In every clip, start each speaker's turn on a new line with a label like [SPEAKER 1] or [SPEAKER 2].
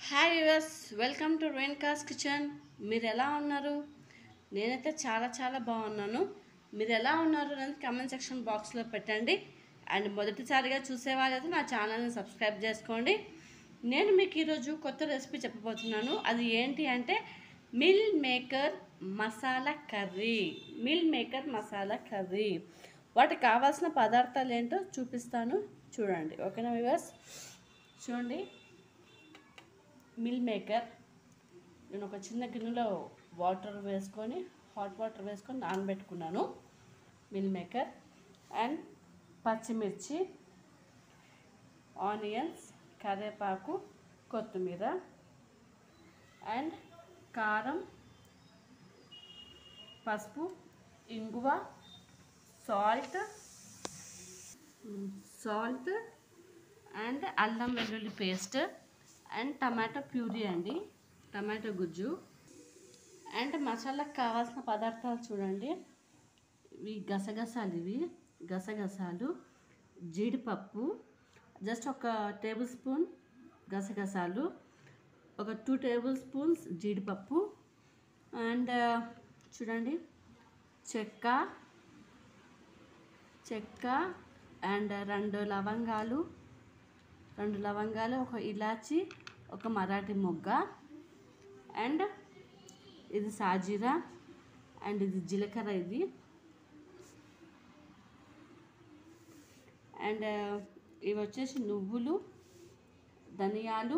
[SPEAKER 1] hi viewers welcome to Renuka's kitchen మీరు ఎలా ఉన్నారు నేనైతే చాలా చాలా బాగున్నాను మీరు ఎలా ఉన్నారు అనేది కమెంట్ సెక్షన్ బాక్స్లో పెట్టండి అండ్ మొదటిసారిగా చూసేవాళ్ళైతే నా ఛానల్ని సబ్స్క్రైబ్ చేసుకోండి నేను మీకు ఈరోజు కొత్త రెసిపీ చెప్పబోతున్నాను అది ఏంటి అంటే meal maker masala curry meal maker masala curry వాటికి కావాల్సిన పదార్థాలు ఏంటో చూపిస్తాను చూడండి ఓకేనా వివర్స్ చూడండి మిల్ మేకర్ నేను ఒక చిన్న గిన్నెలో వాటర్ వేసుకొని హాట్ వాటర్ వేసుకొని నానబెట్టుకున్నాను మిల్ మేకర్ అండ్ పచ్చిమిర్చి ఆనియన్స్ కరివేపాకు కొత్తిమీర అండ్ కారం పసుపు ఇంగువ సాల్ట్ సాల్ట్ అండ్ అల్లం వెల్లుల్లి పేస్ట్ అండ్ టమాటో ప్యూరీ అండి టమాటో గుజ్జు అండ్ మసాలాకు కావాల్సిన పదార్థాలు చూడండి ఇవి గసగసాలు ఇవి గసగసాలు జీడిపప్పు జస్ట్ ఒక టేబుల్ స్పూన్ గసగసాలు ఒక టూ టేబుల్ స్పూన్స్ జీడిపప్పు అండ్ చూడండి చెక్క చెక్క అండ్ రెండు లవంగాలు రెండు లవంగాలు ఒక ఇలాచి ఒక మరాఠీ మొగ్గ అండ్ ఇది సాజీరా అండ్ ఇది జీలకర్ర ఇది అండ్ ఇవి వచ్చేసి నువ్వులు ధనియాలు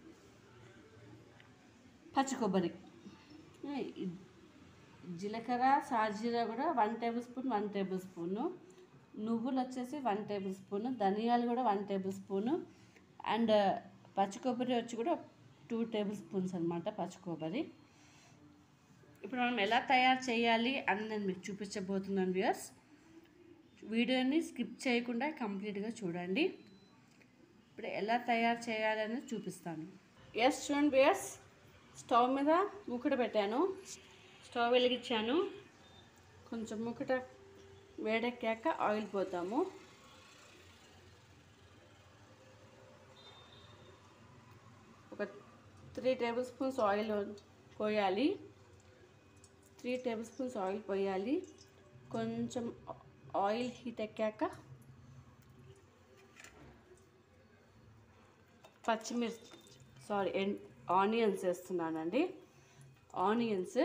[SPEAKER 1] పచ్చి కొబ్బరి ఈ జీలకర్ర సాజీరా కూడా one tablespoon one tablespoon నువ్వులు వచ్చేసి వన్ టేబుల్ స్పూన్ ధనియాలు కూడా వన్ టేబుల్ స్పూను అండ్ పచ్చి కొబ్బరి వచ్చి కూడా టూ టేబుల్ స్పూన్స్ అనమాట పచ్చి కొబ్బరి ఇప్పుడు మనం ఎలా తయారు చేయాలి అని నేను మీకు చూపించబోతున్నాను వ్యూయర్స్ వీడియోని స్కిప్ చేయకుండా కంప్లీట్గా చూడండి ఇప్పుడు ఎలా తయారు చేయాలని చూపిస్తాను ఎస్ చూడండి వ్యూయర్స్ స్టవ్ మీద మూకుట పెట్టాను స్టవ్ వెలిగించాను కొంచెం మూకుట వేడెక్కాక ఆయిల్ పోతాము ఒక త్రీ టేబుల్ స్పూన్స్ ఆయిల్ పోయాలి త్రీ టేబుల్ స్పూన్స్ ఆయిల్ పోయాలి కొంచెం ఆయిల్ హీట్ ఎక్కాక పచ్చిమిర్చి సారీ ఆనియన్స్ వేస్తున్నానండి ఆనియన్స్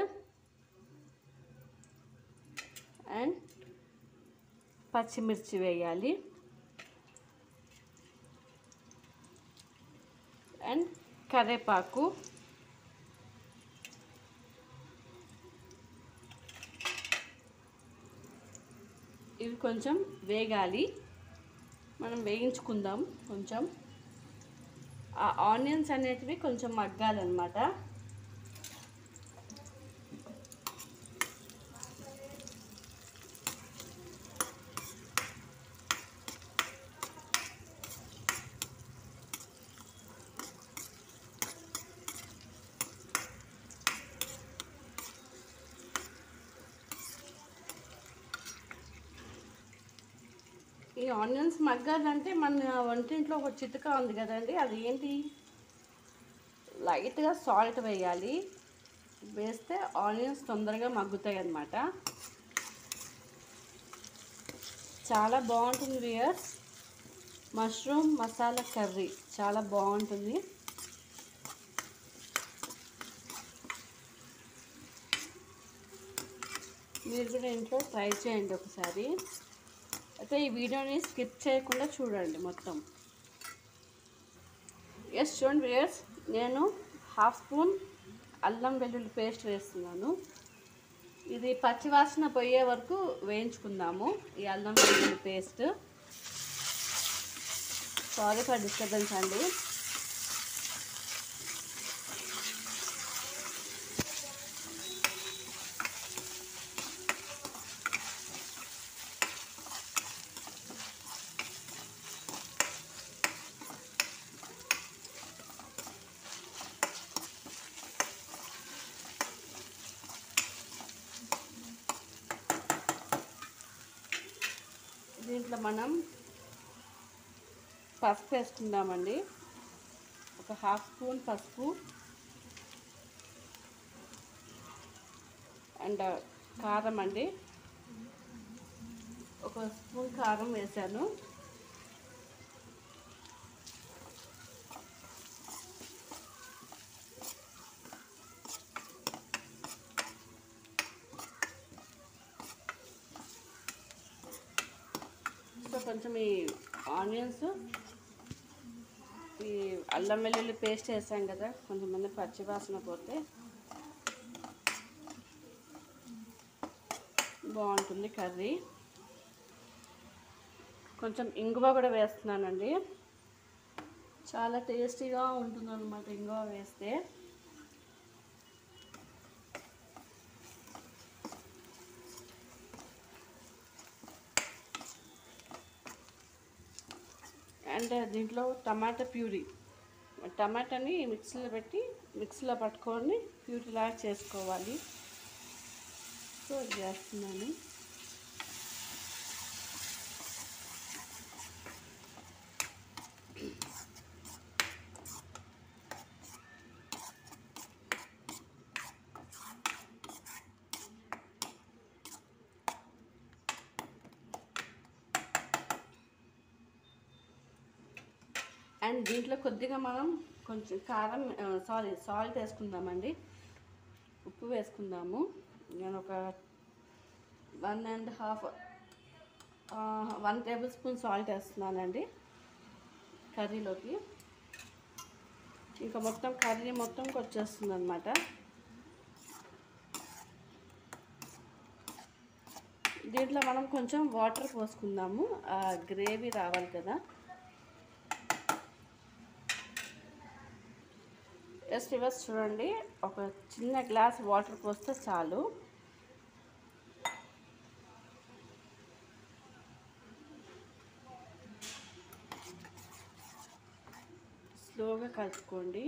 [SPEAKER 1] అండ్ పచ్చిమిర్చి వేయాలి అండ్ కరివేపాకు ఇవి కొంచెం వేగాలి మనం వేయించుకుందాం కొంచెం ఆ ఆనియన్స్ అనేటివి కొంచెం మగ్గాలన్నమాట ఈ ఆనియన్స్ మగ్గాలంటే మన వంటింట్లో ఒక చితక ఉంది కదండి అది ఏంటి లైట్గా సాల్ట్ వేయాలి వేస్తే ఆనియన్స్ తొందరగా మగ్గుతాయి అన్నమాట చాలా బాగుంటుంది వియర్స్ మష్రూమ్ మసాలా కర్రీ చాలా బాగుంటుంది మీరు కూడా ఇంట్లో ట్రై చేయండి ఒకసారి అయితే ఈ వీడియోని స్కిప్ చేయకుండా చూడండి మొత్తం ఎస్ చూడండి వియర్స్ నేను హాఫ్ స్పూన్ అల్లం వెల్లుల్లి పేస్ట్ వేస్తున్నాను ఇది పచ్చివాసన పోయే వరకు వేయించుకుందాము ఈ అల్లం వెల్లుల్లి పేస్ట్ సారీ ఫర్ డిస్టర్బెన్స్ అండి దీంట్లో మనం పసుపు వేసుకుందామండి ఒక ఒక హాఫ్ స్పూన్ పసుపు అండ్ కారం అండి ఒక స్పూన్ కారం వేసాను సో కొంచెం ఈ ఆనియన్స్ ఈ అల్లం వెల్లుల్లి పేస్ట్ వేసాం కదా కొంచెం మంది పచ్చి వాసన పోతే బాగుంటుంది కర్రీ కొంచెం ఇంగువ కూడా వేస్తున్నానండి చాలా టేస్టీగా ఉంటుంది అనమాట ఇంగువ వేస్తే అండ్ దీంట్లో టమాటా ప్యూరీ టమాటాని మిక్సీలో పెట్టి మిక్సీలో పట్టుకొని ప్యూరీ లాగా చేసుకోవాలి సో అది చేస్తున్నాను అండ్ దీంట్లో కొద్దిగా మనం కొంచెం కారం సారీ సాల్ట్ వేసుకుందామండి ఉప్పు వేసుకుందాము నేను ఒక one and half one tablespoon salt వేస్తున్నానండి కర్రీలోకి ఇంకా మొత్తం కర్రీ మొత్తంకి వచ్చేస్తుంది అనమాట దీంట్లో మనం కొంచెం వాటర్ పోసుకుందాము గ్రేవీ రావాలి కదా ఎస్ రివర్స్ చూడండి ఒక చిన్న గ్లాస్ వాటర్ పోస్తే చాలు స్లోగా కలుపుకోండి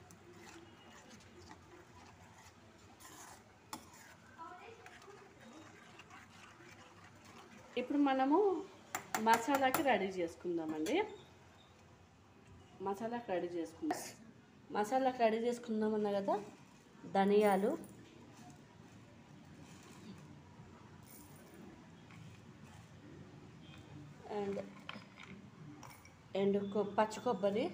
[SPEAKER 1] ఇప్పుడు మనము మసాలాకి రెడీ చేసుకుందామండి మసాలాకి రెడీ చేసుకుందాం మసాలాకి రెడీ చేసుకుందామన్నా కదా ధనియాలు అండ్ ఎండు కొ- పచ్చి కొబ్బరి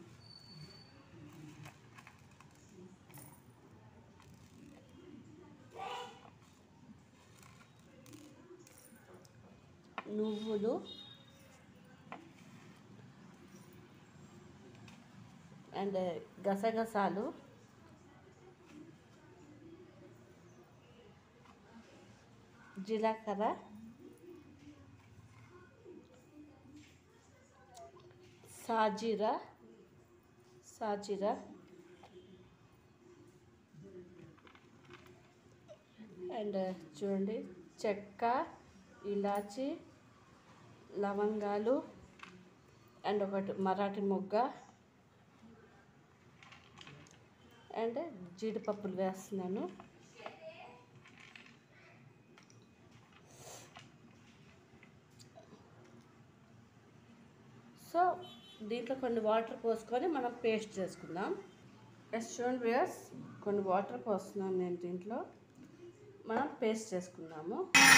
[SPEAKER 1] నువ్వులు అండ్ గసగసాలు జీలకర్ర సాజీరా సాజీరా అండ్ చూడండి చెక్క ఇలాచి లవంగాలు అండ్ ఒకటి మరాఠీ మొగ్గ అండ్ జీడిపప్పులు వేస్తున్నాను సో దీంట్లో కొన్ని వాటర్ పోసుకొని మనం పేస్ట్ చేసుకుందాం రెస్టారెంట్ వేర్స్ కొన్ని వాటర్ పోస్తున్నాను నేను దీంట్లో మనం పేస్ట్ చేసుకుందాము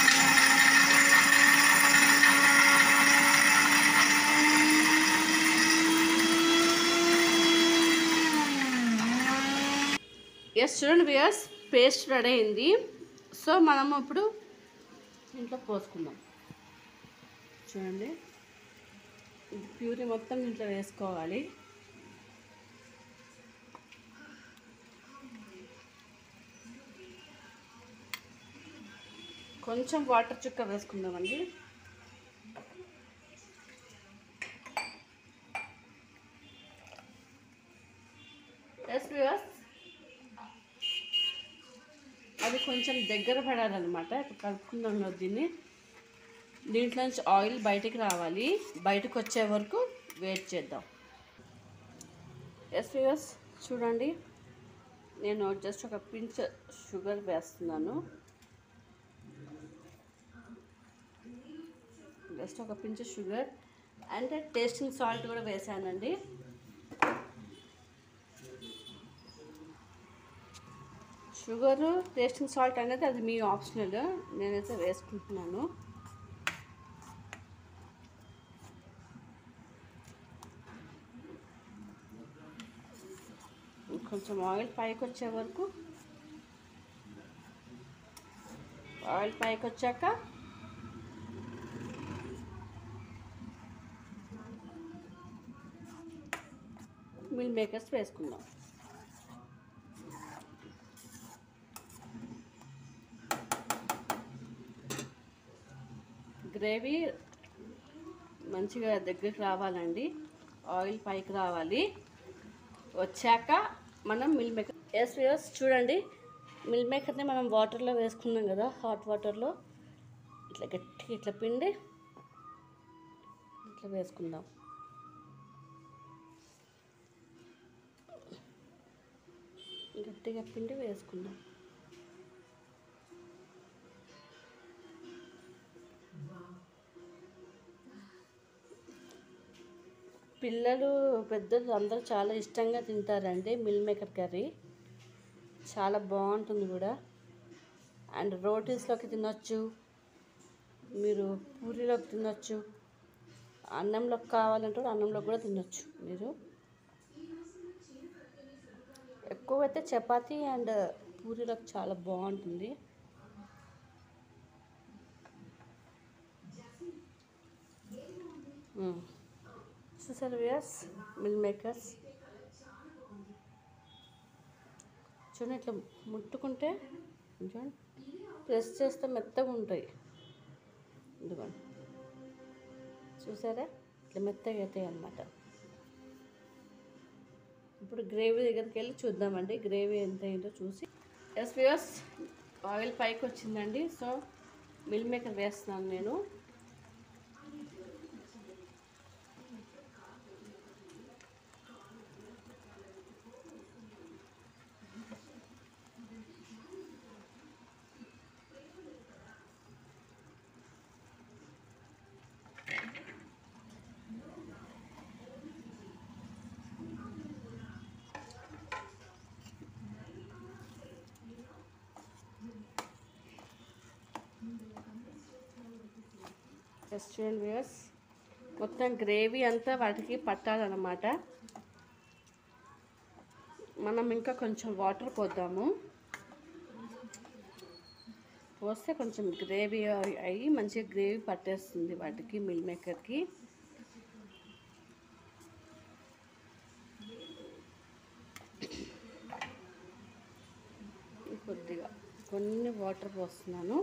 [SPEAKER 1] ఎస్ చూడండి వియర్స్ పేస్ట్ రెడీ అయింది సో మనము ఇప్పుడు దీంట్లో పోసుకుందాం చూడండి ప్యూరీ మొత్తం దీంట్లో వేసుకోవాలి కొంచెం వాటర్ చుక్క వేసుకుందామండి ఎస్ వియర్స్ అది కొంచెం దగ్గర పడాలన్నమాట ఇప్పుడు కలుపుకుందాం కదా దీన్ని దీంట్లో నుంచి ఆయిల్ బయటికి రావాలి బయటకు వచ్చే వరకు వెయిట్ చేద్దాం ఎస్ వియర్స్ చూడండి నేను జస్ట్ ఒక పించ్ షుగర్ వేస్తున్నాను జస్ట్ ఒక pinch sugar and tasting salt కూడా వేసానండి షుగరు టేస్టింగ్ సాల్ట్ అనేది అది మీ ఆప్షనల్ నేనైతే వేసుకుంటున్నాను కొంచెం ఆయిల్ పైకి వచ్చే వరకు ఆయిల్ పైకి వచ్చాక మిల్ మేకర్స్ వేసుకుందాం గ్రేవీ మంచిగా దగ్గరికి రావాలండి ఆయిల్ పైకి రావాలి వచ్చాక మనం మిల్ మేకర్ ఎస్ ఎస్ చూడండి మిల్ మేకర్ని మనం వాటర్లో వేసుకున్నాం కదా హాట్ వాటర్లో ఇట్లా గట్టిగా ఇట్లా పిండి ఇట్లా వేసుకుందాం గట్టిగా పిండి వేసుకుందాం పిల్లలు పెద్దలు అందరూ చాలా ఇష్టంగా తింటారండి మిల్ మేకర్ కర్రీ చాలా బాగుంటుంది కూడా అండ్ రోటీస్లోకి తినొచ్చు మీరు పూరీలోకి తినొచ్చు అన్నంలోకి కావాలంటే కూడా అన్నంలోకి కూడా తినొచ్చు మీరు ఎక్కువ అయితే చపాతీ అండ్ పూరీలోకి చాలా బాగుంటుంది చూసారు వియర్స్ మిల్ మేకర్స్ చూడండి ఇట్లా ముట్టుకుంటే చూడండి ప్రెస్ చేస్తే మెత్తగా ఉంటాయి ఇదిగోండి చూసారా ఇట్లా మెత్తగా అవుతాయి అన్నమాట ఇప్పుడు గ్రేవీ దగ్గరికి వెళ్ళి చూద్దామండి గ్రేవీ ఎంత అయిందో చూసి ఎస్ వియర్స్ ఆయిల్ పైకి వచ్చిందండి సో మిల్ మేకర్ వేస్తున్నాను నేను రెస్టారెంట్ వ్యూస్ మొత్తం గ్రేవీ అంతా వాటికి పట్టాలన్నమాట మనం ఇంకా కొంచెం వాటర్ పోద్దాము పోస్తే కొంచెం గ్రేవీ అయ్యి మంచిగా గ్రేవీ పట్టేస్తుంది వాటికి మిల్ మేకర్కి కొద్దిగా కొన్ని వాటర్ పోస్తున్నాను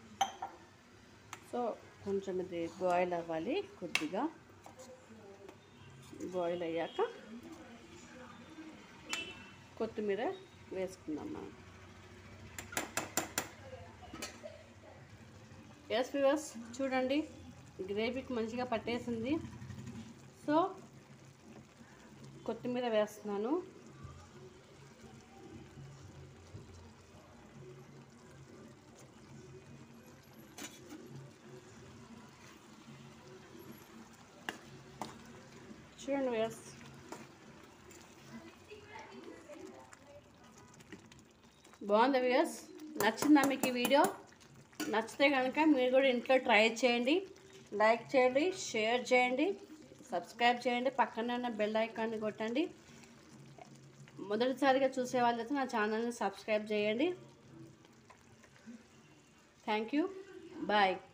[SPEAKER 1] సో కొంచెం ఇది బాయిల్ అవ్వాలి కొద్దిగా బాయిల్ అయ్యాక కొత్తిమీర వేసుకుందాం మనం ఎస్ వివర్స్ చూడండి గ్రేవీకి మంచిగా పట్టేసింది సో కొత్తిమీర వేస్తున్నాను చూడండి వ్యూస్ బాగుంది వ్యూస్ నచ్చిందా మీకు ఈ వీడియో నచ్చితే కనుక మీరు కూడా ఇంట్లో ట్రై చేయండి లైక్ చేయండి షేర్ చేయండి సబ్స్క్రైబ్ చేయండి పక్కన ఉన్న బెల్ ఐకాన్ని కొట్టండి మొదటిసారిగా చూసే వాళ్ళైతే నా ఛానల్ని సబ్స్క్రైబ్ చేయండి థ్యాంక్ యూ బాయ్